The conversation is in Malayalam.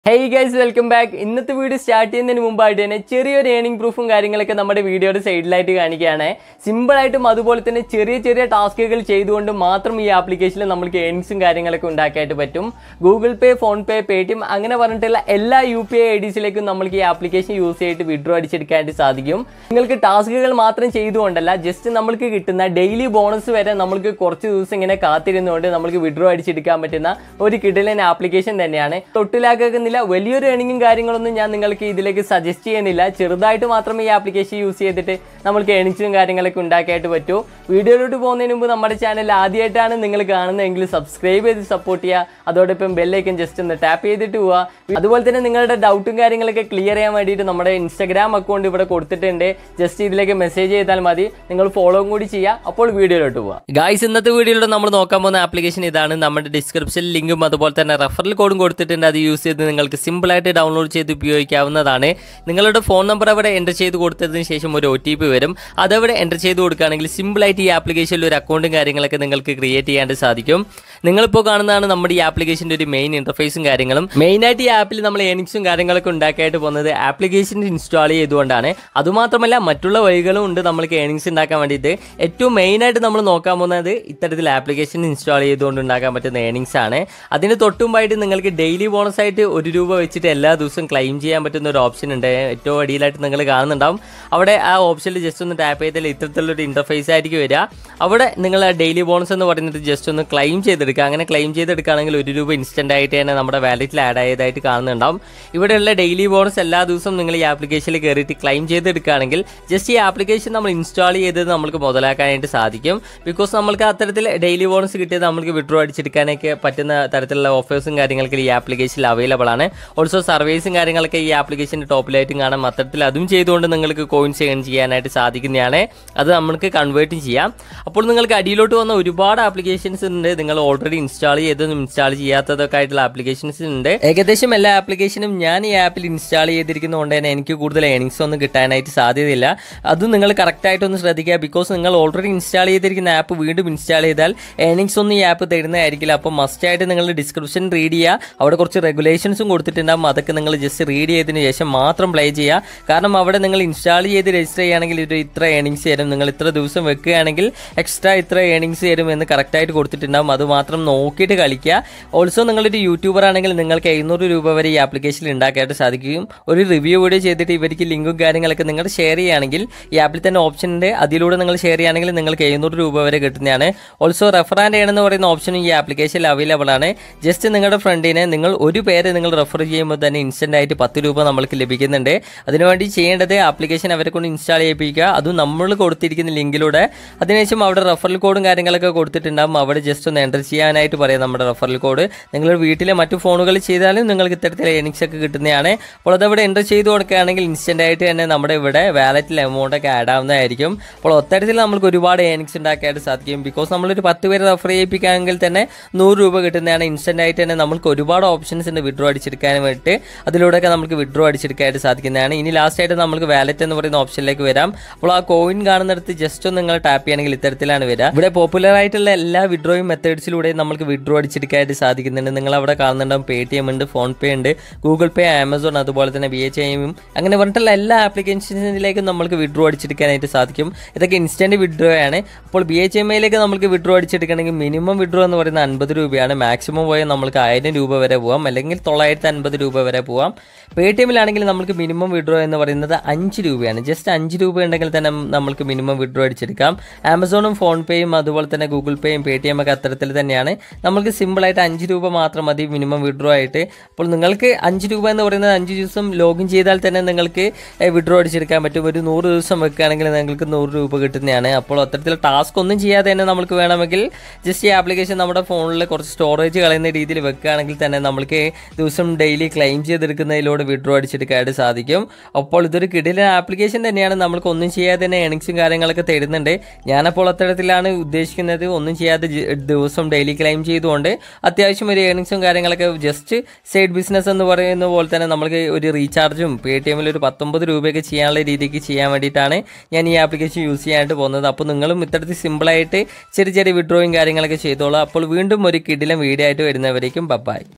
ഹേയ് ഗൈസ് വെൽക്കം ബാക്ക് ഇന്നത്തെ വീഡിയോ സ്റ്റാർട്ട് ചെയ്യുന്നതിന് മുമ്പായിട്ട് തന്നെ ചെറിയൊരു ഏണിംഗ് പ്രൂഫും കാര്യങ്ങളൊക്കെ നമ്മുടെ വീഡിയോയുടെ സൈഡിലായിട്ട് കാണിക്കുകയാണ് സിമ്പിളായിട്ടും അതുപോലെ തന്നെ ചെറിയ ചെറിയ ടാസ്കുകൾ ചെയ്തുകൊണ്ട് മാത്രം ഈ ആപ്ലിക്കേഷനിൽ നമുക്ക് ഏണിങ്സും കാര്യങ്ങളൊക്കെ ഉണ്ടാക്കാനായിട്ട് പറ്റും Google pay phone pay Paytm അങ്ങനെ പറഞ്ഞിട്ടുള്ള എല്ലാ യു പി ഐ ഐ ഡിസിലേക്കും നമുക്ക് ഈ ആപ്ലിക്കേഷൻ യൂസ് ചെയ്തിട്ട് വിഡ്രോ അടിച്ചെടുക്കാനായിട്ട് സാധിക്കും നിങ്ങൾക്ക് ടാസ്കുകൾ മാത്രം ചെയ്തുകൊണ്ടല്ല ജസ്റ്റ് നമ്മൾക്ക് കിട്ടുന്ന ഡെയിലി ബോണസ് വരെ നമുക്ക് കുറച്ച് ദിവസം ഇങ്ങനെ കാത്തിരുന്നുകൊണ്ട് നമുക്ക് വിഡ്രോ അടിച്ചെടുക്കാൻ പറ്റുന്ന ഒരു കിടിലൻ ആപ്ലിക്കേഷൻ തന്നെയാണ് തൊട്ടിലാക്കുന്നില്ല വലിയൊരു ഏണിങ്ങും കാര്യങ്ങളൊന്നും ഞാൻ നിങ്ങൾക്ക് ഇതിലേക്ക് സജസ്റ്റ് ചെയ്യുന്നില്ല ചെറുതായിട്ട് മാത്രമേ ഈ ആപ്ലിക്കേഷൻ യൂസ് ചെയ്തിട്ട് നമ്മൾക്ക് ഏണിങ്സും കാര്യങ്ങളൊക്കെ ഉണ്ടാക്കിയായിട്ട് പറ്റൂ വീഡിയോയിലോട്ട് പോകുന്നതിന് മുമ്പ് നമ്മുടെ ചാനൽ ആദ്യമായിട്ടാണ് നിങ്ങൾ കാണുന്നതെങ്കിൽ സബ്സ്ക്രൈബ് ചെയ്ത് സപ്പോർട്ട് ചെയ്യുക അതോടൊപ്പം ബെല്ലൈക്കൻ ജസ്റ്റ് ഒന്ന് ടാപ്പ് ചെയ്തിട്ട് പോവുക അതുപോലെ തന്നെ നിങ്ങളുടെ ഡൗട്ടും കാര്യങ്ങളൊക്കെ ക്ലിയർ ചെയ്യാൻ വേണ്ടിയിട്ട് നമ്മുടെ ഇൻസ്റ്റാഗ്രാം അക്കൗണ്ട് ഇവിടെ കൊടുത്തിട്ടുണ്ട് ജസ്റ്റ് ഇതിലേക്ക് മെസ്സേജ് ചെയ്താൽ മതി നിങ്ങൾ ഫോളോയും കൂടി ചെയ്യുക അപ്പോൾ വീഡിയോയിലോട്ട് പോവാം ഗായ്സ് ഇന്നത്തെ വീഡിയോയിലൂടെ നമ്മൾ നോക്കാൻ പോകുന്ന ആപ്ലിക്കേഷൻ ഇതാണ് നമ്മുടെ ഡിസ്ക്രിപ്ഷനിൽ ലിങ്കും അതുപോലെ തന്നെ റെഫറൽ കോഡും കൊടുത്തിട്ടുണ്ട് അത് യൂസ് ചെയ്ത് നിങ്ങൾക്ക് സിമ്പിളായിട്ട് ഡൗൺലോഡ് ചെയ്ത് ഉപയോഗിക്കാവുന്നതാണ് നിങ്ങളുടെ ഫോൺ നമ്പർ അവിടെ എൻ്റർ ചെയ്ത് കൊടുത്തതിന് ശേഷം ഒരു ഒ ടി പി വരും അതവിടെ എൻ്റർ ചെയ്ത് കൊടുക്കുകയാണെങ്കിൽ സിമ്പിളായിട്ട് ഈ ആപ്ലിക്കേഷനിൽ ഒരു അക്കൗണ്ടും കാര്യങ്ങളൊക്കെ നിങ്ങൾക്ക് ക്രിയേറ്റ് ചെയ്യാനായിട്ട് സാധിക്കും നിങ്ങളിപ്പോൾ കാണുന്നതാണ് നമ്മുടെ ഈ ആപ്ലിക്കേഷൻ്റെ ഒരു മെയിൻ ഇൻ്റർഫേസും കാര്യങ്ങളും മെയിനായിട്ട് ഈ ആപ്പിൽ നമ്മൾ ഏണിങ്സും കാര്യങ്ങളൊക്കെ ഉണ്ടാക്കിയിട്ട് പോകുന്നത് ആപ്ലിക്കേഷൻ ഇൻസ്റ്റാൾ ചെയ്തുകൊണ്ടാണ് അതുമാത്രമല്ല മറ്റുള്ള വഴികളും ഉണ്ട് നമ്മൾക്ക് ഏണിങ്സ് ഉണ്ടാക്കാൻ വേണ്ടിയിട്ട് ഏറ്റവും മെയിനായിട്ട് നമ്മൾ നോക്കാൻ പോകുന്നത് ഇത്തരത്തിൽ ആപ്ലിക്കേഷൻ ഇൻസ്റ്റാൾ ചെയ്തുകൊണ്ട് ഉണ്ടാക്കാൻ പറ്റുന്ന ഏണിങ്സ് ആണ് അതിന് തൊട്ടുമുമ്പായിട്ട് നിങ്ങൾക്ക് ഡെയിലി ബോണസ് ആയിട്ട് ഒരു രൂപ വെച്ചിട്ട് എല്ലാ ദിവസവും ക്ലെയിം ചെയ്യാൻ പറ്റുന്ന ഒരു ഓപ്ഷൻ ഉണ്ട് ഏറ്റവും അടിയിലായിട്ട് നിങ്ങൾ കാണുന്നുണ്ടാവും അവിടെ ആ ഓപ്ഷനിൽ ജസ്റ്റ് ഒന്ന് ടാപ്പ് ചെയ്താൽ ഇത്തരത്തിലുള്ളൊരു ഇൻ്റർഫേസ് ആയിരിക്കും വരിക അവിടെ നിങ്ങൾ ആ ഡെയിലി ബോണസ് എന്ന് പറയുന്നത് ജസ്റ്റ് ഒന്ന് ക്ലെയിം ചെയ്തെടുക്കുക അങ്ങനെ ക്ലെയിം ചെയ്തെടുക്കുകയാണെങ്കിൽ ഒരു രൂപ ഇൻസ്റ്റൻ്റ് ആയിട്ട് തന്നെ നമ്മുടെ വാലറ്റിൽ ആഡ് ആയതായിട്ട് കാണുന്നുണ്ടാവും ഇവിടെയുള്ള ഡെയിലി ബോണസ് എല്ലാ ദിവസവും നിങ്ങൾ ഈ ആപ്ലിക്കേഷനിൽ കയറിയിട്ട് ക്ലെയിം ചെയ്തെടുക്കുകയാണെങ്കിൽ ജസ്റ്റ് ഈ ആപ്ലിക്കേഷൻ നമ്മൾ ഇൻസ്റ്റാൾ ചെയ്തത് നമുക്ക് മുതലാക്കാനായിട്ട് സാധിക്കും ബിക്കോസ് നമ്മൾക്ക് അത്തരത്തിൽ ഡെയിലി ബോണസ് കിട്ടിയത് നമുക്ക് വിഡ്രോ അടിച്ചെടുക്കാനൊക്കെ പറ്റുന്ന തരത്തിലുള്ള ഓഫേഴ്സും കാര്യങ്ങളൊക്കെ ഈ ആപ്ലിക്കേഷനിൽ അവൈലബിൾ ആണ് ഓൾസോ സർവീസും കാര്യങ്ങളൊക്കെ ഈ ആപ്ലിക്കേഷൻ്റെ ടോപ്പിലായിട്ടും കാണാം അത്തരത്തിൽ അതും ചെയ്തുകൊണ്ട് നിങ്ങൾക്ക് കോയിൻസ് ഏൺ ചെയ്യാനായിട്ട് സാധിക്കുന്നതാണ് അത് നമുക്ക് കൺവേർട്ടും ചെയ്യാം അപ്പോൾ നിങ്ങൾക്ക് അടിയിലോട്ട് വന്ന ഒരുപാട് ആപ്ലിക്കേഷൻസ് ഉണ്ട് നിങ്ങൾ ഓൾറെഡി ഇൻസ്റ്റാൾ ചെയ്തതും ഇൻസ്റ്റാൾ ചെയ്യാത്തതൊക്കെ ആയിട്ടുള്ള ആപ്ലിക്കേഷൻസ് ഉണ്ട് ഏകദേശം എല്ലാ ആപ്ലിക്കേഷനും ഞാൻ ഈ ആപ്പിൽ ഇൻസ്റ്റാൾ ചെയ്തിരിക്കുന്നതുകൊണ്ട് തന്നെ എനിക്ക് കൂടുതൽ ഏണിങ്സ് ഒന്നും കിട്ടാനായിട്ട് സാധ്യതയില്ല അതും നിങ്ങൾ കറക്റ്റായിട്ടൊന്ന് ശ്രദ്ധിക്കുക ബിക്കോസ് നിങ്ങൾ ഓൾറെഡി ഇൻസ്റ്റാൾ ചെയ്തിരിക്കുന്ന ആപ്പ് വീണ്ടും ഇൻസ്റ്റാൾ ചെയ്താൽ ഏണിങ്സ് ഒന്നും ഈ ആപ്പ് തരുന്നതായിരിക്കില്ല അപ്പോൾ മസ്റ്റായിട്ട് നിങ്ങൾ ഡിസ്ക്രിപ്ഷൻ റീഡ് ചെയ്യുക അവിടെ കുറച്ച് റെഗുലേഷൻസും കൊടുത്തിട്ടുണ്ടാകും അതൊക്കെ നിങ്ങൾ ജസ്റ്റ് റീഡ് ചെയ്തതിന് ശേഷം മാത്രം പ്ലേ ചെയ്യുക കാരണം അവിടെ നിങ്ങൾ ഇൻസ്റ്റാൾ ചെയ്ത് രജിസ്റ്റർ ചെയ്യുകയാണെങ്കിൽ ഒരു ഇത്ര ഏണിങ്സ് തരും നിങ്ങൾ ഇത്ര ദിവസം വെക്കുകയാണെങ്കിൽ എക്സ്ട്രാ ഇത്ര ഏണിങ്സ് തരും എന്ന് കറക്റ്റായിട്ട് കൊടുത്തിട്ടുണ്ടാകും അത് മാത്രം നോക്കിയിട്ട് കളിക്കുക ഓൾസോ നിങ്ങളൊരു യൂട്യൂബർ ആണെങ്കിൽ നിങ്ങൾക്ക് എഴുന്നൂറ് രൂപ വരെ ഈ ആപ്ലിക്കേഷനിൽ ഉണ്ടാക്കാനായിട്ട് സാധിക്കും ഒരു റിവ്യൂ വീഡിയോ ചെയ്തിട്ട് ഇവർക്ക് ലിങ്കും കാര്യങ്ങളൊക്കെ നിങ്ങൾ ഷെയർ ചെയ്യുകയാണെങ്കിൽ ഈ ആപ്പിൽ തന്നെ ഓപ്ഷൻ ഉണ്ട് അതിലൂടെ നിങ്ങൾ ഷെയർ ചെയ്യുകയാണെങ്കിൽ നിങ്ങൾക്ക് എഴുന്നൂറ് രൂപ വരെ കിട്ടുന്നതാണ് ഓൾസോ റെഫർ ആൻഡ് ചെയ്യണമെന്ന് പറയുന്ന ഓപ്ഷനും ഈ ആപ്ലിക്കേഷനിൽ അവൈലബിൾ ആണ് ജസ്റ്റ് നിങ്ങളുടെ ഫ്രണ്ടിനെ നിങ്ങൾ ഒരു പേര് നിങ്ങൾ റെഫർ ചെയ്യുമ്പോൾ തന്നെ ഇൻസ്റ്റന്റ് ആയിട്ട് പത്ത് രൂപ നമ്മൾക്ക് ലഭിക്കുന്നുണ്ട് അതിനുവേണ്ടി ചെയ്യേണ്ടത് ആപ്ലിക്കേഷൻ അവരെ കൊണ്ട് ഇൻസ്റ്റാൾ ചെയ്യിപ്പിക്കുക അതും നമ്മൾ കൊടുത്തിരിക്കുന്ന ലിങ്കിലൂടെ അതിനുശേഷം അവിടെ റെഫറൽ കോഡും കാര്യങ്ങളൊക്കെ കൊടുത്തിട്ടുണ്ടാകും അവിടെ ജസ്റ്റ് ഒന്ന് എൻ്റർ ചെയ്യാനായിട്ട് പറയാം നമ്മുടെ റെഫറൽ കോഡ് നിങ്ങൾ വീട്ടിലെ മറ്റു ഫോണുകൾ ചെയ്താലും നിങ്ങൾക്ക് ഇത്തരത്തിൽ ഏണിങ്സ് ഒക്കെ കിട്ടുന്നതാണ് അപ്പോൾ അതവിടെ എൻ്റർ ചെയ്ത് കൊടുക്കുകയാണെങ്കിൽ ഇൻസ്റ്റന്റ് ആയിട്ട് തന്നെ നമ്മുടെ ഇവിടെ വാലറ്റിൽ എമൗണ്ട് ഒക്കെ ആഡ് ആവുന്നതായിരിക്കും അപ്പോൾ അത്തരത്തിൽ നമുക്ക് ഒരുപാട് ഏണിങ്സ് ഉണ്ടാക്കാനായിട്ട് സാധിക്കും ബിക്കോസ് നമ്മളൊരു പത്ത് പേര് റെഫർ ചെയ്യിപ്പിക്കുകയാണെങ്കിൽ തന്നെ നൂറ് രൂപ കിട്ടുന്നതാണ് ഇൻസ്റ്റന്റ് ആയിട്ട് തന്നെ നമുക്ക് ഒരുപാട് ഓപ്ഷൻസ് ഉണ്ട് വിഡ്രോ അടിച്ചെടുക്കാൻ വേണ്ടിയിട്ട് അതിലൂടെയൊക്കെ നമുക്ക് വിഡ്രോ അടിച്ചെടുക്കാനായിട്ട് സാധിക്കുന്നതാണ് ഇനി ലാസ്റ്റ് ആയിട്ട് നമുക്ക് വാലറ്റ് എന്ന് പറയുന്ന ഓപ്ഷനിലേക്ക് വരാം അപ്പോൾ ആ കോയിൻ കാണുന്നിടത്ത് ജസ്റ്റ് ഒന്ന് നിങ്ങൾ ടാപ്പ് ചെയ്യുകയാണെങ്കിൽ ഇത്തരത്തിലാണ് വരിക ഇവിടെ പോപ്പുലർ ആയിട്ടുള്ള എല്ലാ വിഡ്രോയും മെത്തേഡ്സിലൂടെയും നമുക്ക് വിഡ്രോ അടിച്ചെടുക്കാനായിട്ട് സാധിക്കുന്നുണ്ട് നിങ്ങൾ അവിടെ കാണുന്നുണ്ടാവും പേ ടി എം ഉണ്ട് ഫോൺ പേ ഉണ്ട് ഗൂഗിൾ പേ ആമസോൺ അതുപോലെ തന്നെ ബി എച്ച് ഐയും അങ്ങനെ പറഞ്ഞിട്ടുള്ള എല്ലാ ആപ്ലിക്കേഷൻസിലേക്കും നമുക്ക് വിഡ്രോ അടിച്ചെടുക്കാനായിട്ട് സാധിക്കും ഇതൊക്കെ ഇൻസ്റ്റന്റ് വിഡ്രോ ആണ് അപ്പോൾ ബി എച്ച് എം ഐയിലേക്ക് നമുക്ക് വിഡ്രോ അടിച്ചെടുക്കണമെങ്കിൽ മിനിമം വിഡ്രോ എന്ന് പറയുന്നത് അൻപത് രൂപയാണ് മാക്സിമം പോയാൽ നമുക്ക് ആയിരം രൂപ വരെ പോകാം അല്ലെങ്കിൽ തൊള്ളായിരത്തി അൻപത് രൂപ വരെ പോകാം പേ ടി എമ്മിലാണെങ്കിൽ നമുക്ക് മിനിമം വിഡ്രോ എന്ന് പറയുന്നത് അഞ്ച് രൂപയാണ് ജസ്റ്റ് അഞ്ച് രൂപ ഉണ്ടെങ്കിൽ തന്നെ നമുക്ക് മിനിമം വിഡ്രോ അടിച്ചെടുക്കാം ആമസോണും ഫോൺ പേയും അതുപോലെ തന്നെ ഗൂഗിൾ പേയും പേ ടി എം ഒക്കെ അത്തരത്തിൽ തന്നെയാണ് നമുക്ക് സിമ്പിളായിട്ട് അഞ്ച് രൂപ മാത്രം മതി മിനിമം വിഡ്രോ ആയിട്ട് അപ്പോൾ നിങ്ങൾക്ക് അഞ്ച് രൂപ എന്ന് പറയുന്നത് അഞ്ച് ദിവസം ലോഗിൻ ചെയ്താൽ തന്നെ നിങ്ങൾക്ക് വിഡ്രോ അടിച്ചെടുക്കാൻ പറ്റും ഒരു നൂറ് ദിവസം വെക്കുകയാണെങ്കിൽ നിങ്ങൾക്ക് നൂറ് രൂപ കിട്ടുന്നതാണ് അപ്പോൾ അത്തരത്തിൽ ടാസ്ക് ഒന്നും ചെയ്യാതെ തന്നെ നമുക്ക് വേണമെങ്കിൽ ജസ്റ്റ് ഈ ആപ്ലിക്കേഷൻ നമ്മുടെ ഫോണിൽ കുറച്ച് സ്റ്റോറേജ് കളയുന്ന രീതിയിൽ വെക്കുകയാണെങ്കിൽ തന്നെ നമുക്ക് ദിവസം ഡെയിലി ക്ലെയിം ചെയ്തെടുക്കുന്നതിലൂടെ വിഡ്രോ അടിച്ചെടുക്കാനായിട്ട് സാധിക്കും അപ്പോൾ ഇതൊരു കിടിലൻ ആപ്ലിക്കേഷൻ തന്നെയാണ് നമുക്ക് ഒന്നും ചെയ്യാതെ തന്നെ ഏണിങ്സും കാര്യങ്ങളൊക്കെ തരുന്നുണ്ട് ഞാനപ്പോൾ അത്തരത്തിലാണ് ഉദ്ദേശിക്കുന്നത് ഒന്നും ചെയ്യാതെ ജ- ദിവസം ഡെയിലി ക്ലെയിം ചെയ്തുകൊണ്ട് അത്യാവശ്യം ഒരു ഏണിങ്സും കാര്യങ്ങളൊക്കെ ജസ്റ്റ് സൈഡ് ബിസിനസ് എന്ന് പറയുന്ന പോലെ തന്നെ നമുക്ക് ഒരു റീചാർജും പേ ടി എമ്മിൽ ഒരു പത്തൊമ്പത് രൂപയൊക്കെ ചെയ്യാനുള്ള രീതിക്ക് ചെയ്യാൻ വേണ്ടിയിട്ടാണ് ഞാൻ ഈ ആപ്ലിക്കേഷൻ യൂസ് ചെയ്യാനായിട്ട് പോകുന്നത് അപ്പോൾ നിങ്ങളും ഇത്തരത്തിൽ സിമ്പിളായിട്ട് ചെറിയ ചെറിയ വിഡ്രോയും കാര്യങ്ങളൊക്കെ ചെയ്തോളൂ അപ്പോൾ വീണ്ടും ഒരു കിടിലം വീഡിയോ ആയിട്ട് വരുന്നവരേക്കും ബബായ്